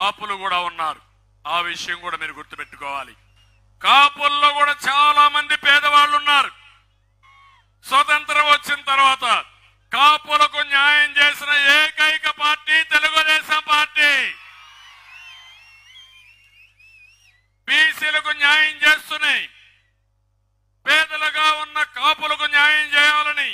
కాపులు కూడా ఉన్నారు ఆ విషయం కూడా మీరు గుర్తుపెట్టుకోవాలి కాపుల్లో కూడా చాలా మంది పేదవాళ్ళు ఉన్నారు స్వతంత్రం వచ్చిన తర్వాత కాపులకు న్యాయం చేసిన ఏకైక పార్టీ తెలుగుదేశం పార్టీ బీసీలకు న్యాయం చేస్తున్నాయి పేదలుగా ఉన్న కాపులకు న్యాయం చేయాలని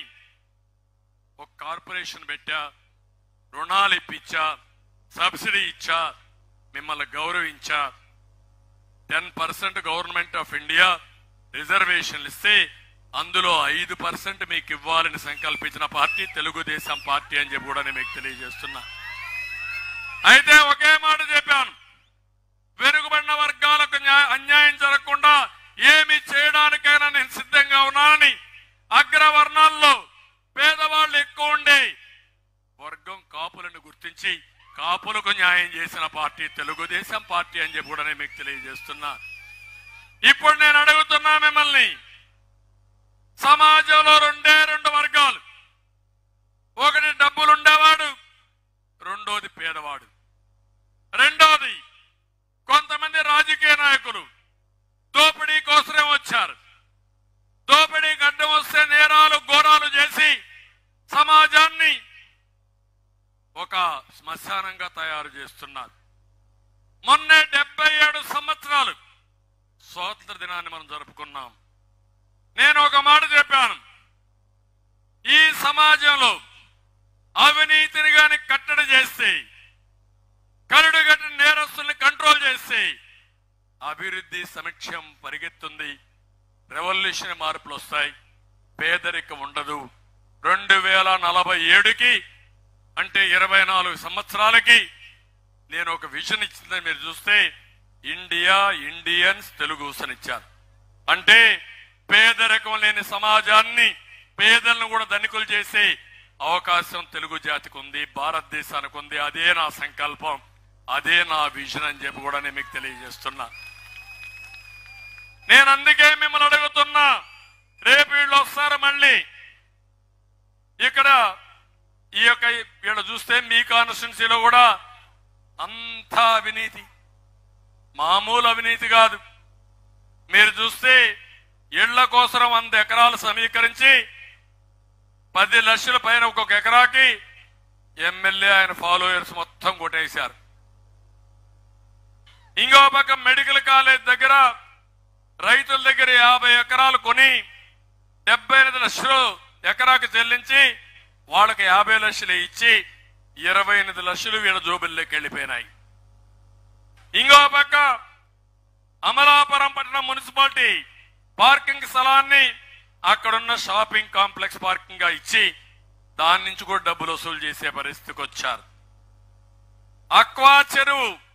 ఒక కార్పొరేషన్ పెట్టా రుణాలు ఇప్పించా సబ్సిడీ ఇచ్చా మిమ్మల్ని గౌరవించా ten percent government of India రిజర్వేషన్లు ఇస్తే అందులో ఐదు పర్సెంట్ మీకు ఇవ్వాలని సంకల్పించిన పార్టీ తెలుగుదేశం పార్టీ అని చెప్పి కూడా నేను మీకు తెలియజేస్తున్నా అయితే ఒకే మాట చెప్పాను వెనుకబడిన వర్గాలకు న్యా- అన్యాయం జరగకుండా ఏమి చేయడానికైనా నేను సిద్ధంగా ఉన్నానని అగ్రవర్ణాల్లో పేదవాళ్ళు ఎక్కువ ఉండే వర్గం కాపులను గుర్తించి కాపులకు న్యాయం చేసిన పార్టీ తెలుగుదేశం పార్టీ అని చెప్పి కూడా నేను మీకు తెలియజేస్తున్నా ఇప్పుడు నేను అడుగుతున్నా మిమ్మల్ని సమాజంలో రెండే రెండు వర్గాలు ఒకటి డబ్బులుండేవాడు రెండోది పేదవాడు రెండోది కొంతమంది రాజకీయ నాయకులు దోపిడీ కోసమే వచ్చారు దోపిడీకి అడ్డం వస్తే నేరాలు ఘోరాలు చేసి సమాజాన్ని ఒక శ్మశానంగా తయారు చేస్తున్నారు మొన్నే డెబ్బై ఏడు సంవత్సరాలు స్వాతంత్ర దినాన్ని మనం జరుపుకున్నాం నేను ఒక మాట చెప్పాను ఈ సమాజంలో అవినీతిని గాని కట్టడి చేస్తే కరుడు కట్టిన నేరస్తుల్ని కంట్రోల్ చేస్తే అభివృద్ధి సమీక్షం పరిగెత్తుంది రెవల్యూషన్ మార్పులు వస్తాయి పేదరికం ఉండదు రెండు వేల నలభై ఏడుకి అంటే ఇరవై నాలుగు సంవత్సరాలకి నేను ఒక విజన్ ఇచ్చిందని మీరు చూస్తే ఇండియా ఇండియన్స్ తెలుగుసని ఇచ్చారు అంటే పేదరికం లేని సమాజాన్ని పేదలను కూడా ధనికులు చేసే అవకాశం తెలుగు జాతికి ఉంది భారతదేశానికి ఉంది అదే నా సంకల్పం అదే నా విజన్ అని చెప్పి కూడా నేను మీకు తెలియజేస్తున్నా నేను అందుకే మిమ్మల్ని అడుగుతున్నా రేపు వీళ్ళు వస్తారు మళ్ళీ ఇక్కడ ఈ యొక్క వీళ్ళు చూస్తే మీ కాన్స్టిట్యున్సీలో కూడా అంతా అవినీతి మామూలు అవినీతి కాదు మీరు చూస్తే ఇళ్ల కోసం వంద ఎకరాలు సమీకరించి పది లక్షల పైన ఒక్కొక్క ఎకరాకి ఎమ్మెల్యే ఆయన ఫాలోయర్స్ మొత్తం కొట్టేశారు ఇంకో పక్క మెడికల్ కాలేజ్ దగ్గర రైతుల దగ్గర యాభై ఎకరాలు కొని డెబ్బై ఎనిమిది లక్షలు ఎకరాకు చెల్లించి వాళ్ళకి యాభై లక్షలు ఇచ్చి ఇరవై ఎనిమిది లక్షలు వీళ్ళ జోబుల్లోకి వెళ్ళిపోయినాయి ఇంకో పక్క అమలాపురం పట్టణం మున్సిపాలిటీ పార్కింగ్ స్థలాన్ని అక్కడున్న షాపింగ్ కాంప్లెక్స్ పార్కింగ్ గా ఇచ్చి దాని నుంచి కూడా డబ్బులు వసూలు చేసే పరిస్థితికి వచ్చారు అక్వా చెరువు